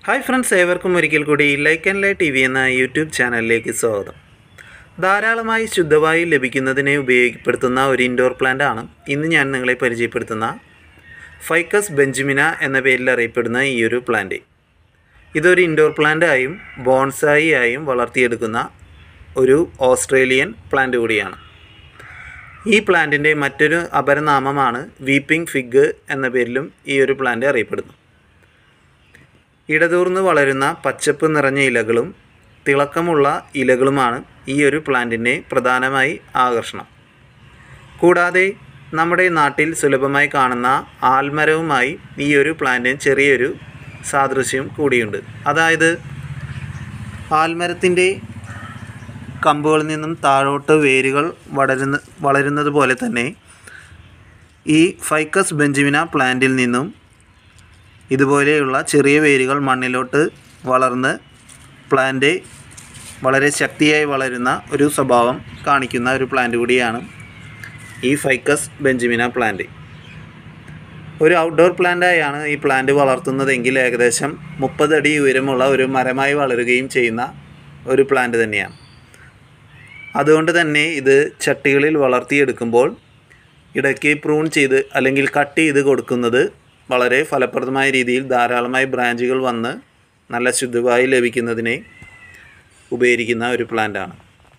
hi friends ഏവർക്കും ഒരിക്കൽ കൂടി like and lie T V എന്ന യൂട്യൂബ് ചാനലിലേക്ക് സ്വാഗതം ധാരാളമായി ശുദ്ധവായു ലഭിക്കുന്നതിനെ ഉപയോഗപ്പെടുത്തുന്ന ഒരു ഇൻഡോർ പ്ലാന്റ് ആണ് ഇന്ന് ഞാൻ നിങ്ങളെ പരിചയപ്പെടുത്തുന്ന ഫൈക്കസ് ബെഞ്ചമിന എന്ന പേരിൽ അറിയപ്പെടുന്ന ഈ ഒരു പ്ലാന്റ് ഇതൊരു ഇൻഡോർ പ്ലാന്റ് ആയും ബോൺസായി ആയും വളർത്തിയെടുക്കുന്ന ഒരു ഓസ്ട്രേലിയൻ പ്ലാന്റ് കൂടിയാണ് ഈ പ്ലാന്റിൻ്റെ മറ്റൊരു അപരനാമമാണ് വീപ്പിംഗ് ഫിഗ് എന്ന പേരിലും ഈ ഒരു പ്ലാന്റ് അറിയപ്പെടുന്നു ഇടതൂർന്ന് വളരുന്ന പച്ചപ്പ് നിറഞ്ഞ ഇലകളും തിളക്കമുള്ള ഇലകളുമാണ് ഈ ഒരു പ്ലാന്റിൻ്റെ പ്രധാനമായി ആകർഷണം കൂടാതെ നമ്മുടെ നാട്ടിൽ സുലഭമായി കാണുന്ന ആൽമരവുമായി ഈ ഒരു പ്ലാന്റിന് ചെറിയൊരു സാദൃശ്യം കൂടിയുണ്ട് അതായത് ആൽമരത്തിൻ്റെ കമ്പുകളിൽ നിന്നും താഴോട്ട് വേരുകൾ വളരുന്ന വളരുന്നത് പോലെ തന്നെ ഈ ഫൈക്കസ് ബെഞ്ചമിന പ്ലാന്റിൽ നിന്നും ഇതുപോലെയുള്ള ചെറിയ വേരുകൾ മണ്ണിലോട്ട് വളർന്ന് പ്ലാന്റ് വളരെ ശക്തിയായി വളരുന്ന ഒരു സ്വഭാവം കാണിക്കുന്ന ഒരു പ്ലാന്റ് കൂടിയാണ് ഈ ഫൈക്കസ് ബെഞ്ചമിന പ്ലാന്റ് ഒരു ഔട്ട്ഡോർ പ്ലാന്റായാണ് ഈ പ്ലാന്റ് വളർത്തുന്നതെങ്കിൽ ഏകദേശം മുപ്പത് അടി ഉയരമുള്ള ഒരു മരമായി വളരുകയും ചെയ്യുന്ന ഒരു പ്ലാന്റ് തന്നെയാണ് അതുകൊണ്ട് തന്നെ ഇത് ചട്ടികളിൽ വളർത്തിയെടുക്കുമ്പോൾ ഇടയ്ക്ക് പ്രൂൺ ചെയ്ത് അല്ലെങ്കിൽ കട്ട് ചെയ്ത് കൊടുക്കുന്നത് വളരെ ഫലപ്രദമായ രീതിയിൽ ധാരാളമായി ബ്രാഞ്ചുകൾ വന്ന് നല്ല ശുദ്ധവായു ലഭിക്കുന്നതിനെ ഉപകരിക്കുന്ന ഒരു പ്ലാന്റാണ്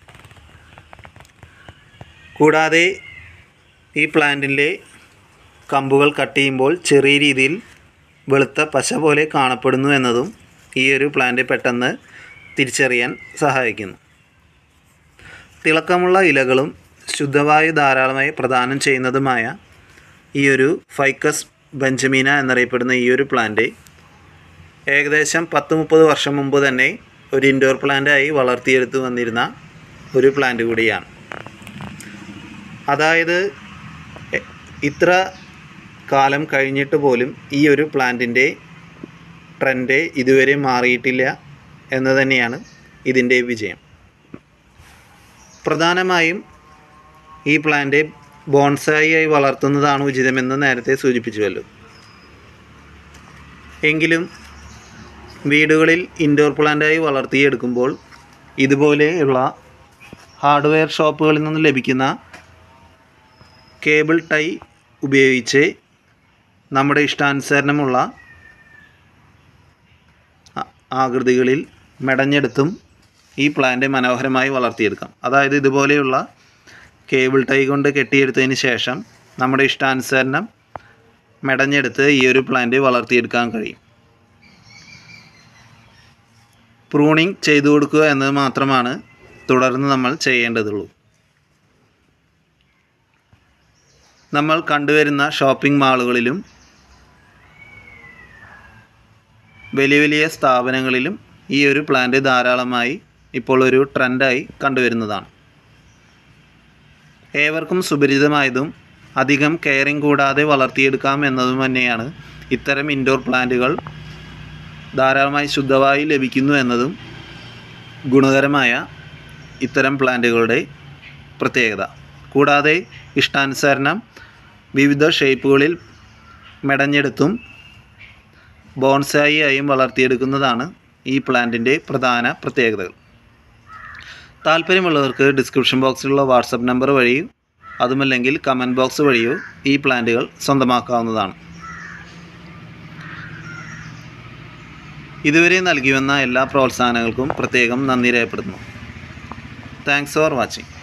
കൂടാതെ ഈ പ്ലാന്റിൻ്റെ കമ്പുകൾ കട്ട് ചെയ്യുമ്പോൾ ചെറിയ രീതിയിൽ വെളുത്ത പശ പോലെ കാണപ്പെടുന്നു എന്നതും ഈ ഒരു പ്ലാന്റ് പെട്ടെന്ന് തിരിച്ചറിയാൻ സഹായിക്കുന്നു തിളക്കമുള്ള ഇലകളും ശുദ്ധവായു ധാരാളമായി പ്രദാനം ചെയ്യുന്നതുമായ ഈ ഒരു ഫൈക്കസ് ബെഞ്ചമീന എന്നറിയപ്പെടുന്ന ഈ ഒരു പ്ലാന്റ് ഏകദേശം പത്ത് മുപ്പത് വർഷം മുമ്പ് തന്നെ ഒരു ഇൻഡോർ പ്ലാന്റായി വളർത്തിയെടുത്ത് വന്നിരുന്ന ഒരു പ്ലാന്റ് കൂടിയാണ് അതായത് എ- ഇത്ര കാലം കഴിഞ്ഞിട്ട് പോലും ഈ ഒരു പ്ലാന്റിൻ്റെ ട്രെൻഡ് ഇതുവരെ മാറിയിട്ടില്ല എന്ന് തന്നെയാണ് ഇതിൻ്റെ വിജയം പ്രധാനമായും ഈ പ്ലാന്റ് ബോൺസായി ആയി വളർത്തുന്നതാണ് ഉചിതമെന്ന് നേരത്തെ സൂചിപ്പിച്ചുവല്ലോ എങ്കിലും വീടുകളിൽ ഇൻഡോർ പ്ലാന്റായി വളർത്തിയെടുക്കുമ്പോൾ ഇതുപോലെയുള്ള ഹാർഡ്വെയർ ഷോപ്പുകളിൽ നിന്ന് ലഭിക്കുന്ന കേബിൾ ടൈ ഉപയോഗിച്ച് നമ്മുടെ ഇഷ്ടാനുസരണമുള്ള ആ- ആകൃതികളിൽ മെടഞ്ഞെടുത്തും ഈ പ്ലാന്റ് മനോഹരമായി വളർത്തിയെടുക്കാം അതായത് ഇതുപോലെയുള്ള കേബിൾ ടൈ കൊണ്ട് കെട്ടിയെടുത്തതിന് ശേഷം നമ്മുടെ ഇഷ്ടാനുസരണം മെടഞ്ഞെടുത്ത് ഈ ഒരു പ്ലാന്റ് വളർത്തിയെടുക്കാൻ കഴിയും പ്രൂണിങ് ചെയ്തു കൊടുക്കുക എന്നത് മാത്രമാണ് തുടർന്ന് നമ്മൾ ചെയ്യേണ്ടതുള്ളൂ നമ്മൾ കണ്ടുവരുന്ന ഷോപ്പിംഗ് മാളുകളിലും വലിയ വലിയ സ്ഥാപനങ്ങളിലും ഈ ഒരു പ്ലാന്റ് ധാരാളമായി ഇപ്പോൾ ഒരു ട്രെൻഡായി കണ്ടുവരുന്നതാണ് ഏവർക്കും സുപരിചിതമായതും അധികം കെയറിങ് കൂടാതെ വളർത്തിയെടുക്കാം എന്നതും തന്നെയാണ് ഇത്തരം ഇൻഡോർ പ്ലാന്റുകൾ ധാരാളമായി ശുദ്ധവായു ലഭിക്കുന്നു എന്നതും ഗുണകരമായ ഇത്തരം പ്ലാന്റുകളുടെ പ്രത്യേകത കൂടാതെ ഇഷ്ടാനുസരണം വിവിധ ഷേപ്പുകളിൽ മെടഞ്ഞെടുത്തും ബോൺസായി ആയും വളർത്തിയെടുക്കുന്നതാണ് ഈ പ്ലാന്റിൻ്റെ പ്രധാന പ്രത്യേകതകൾ താല്പര്യമുള്ളവർക്ക് ഡിസ്ക്രിപ്ഷൻ ബോക്സിലുള്ള വാട്സപ്പ് നമ്പർ വഴിയോ അതുമല്ലെങ്കിൽ കമൻറ്റ് ബോക്സ് വഴിയോ ഈ പ്ലാന്റുകൾ സ്വന്തമാക്കാവുന്നതാണ് ഇതുവരെ നൽകി വന്ന എല്ലാ പ്രോത്സാഹനങ്ങൾക്കും പ്രത്യേകം നന്ദി രേഖപ്പെടുത്തുന്നു താങ്ക്സ് ഫോർ വാച്ചിങ്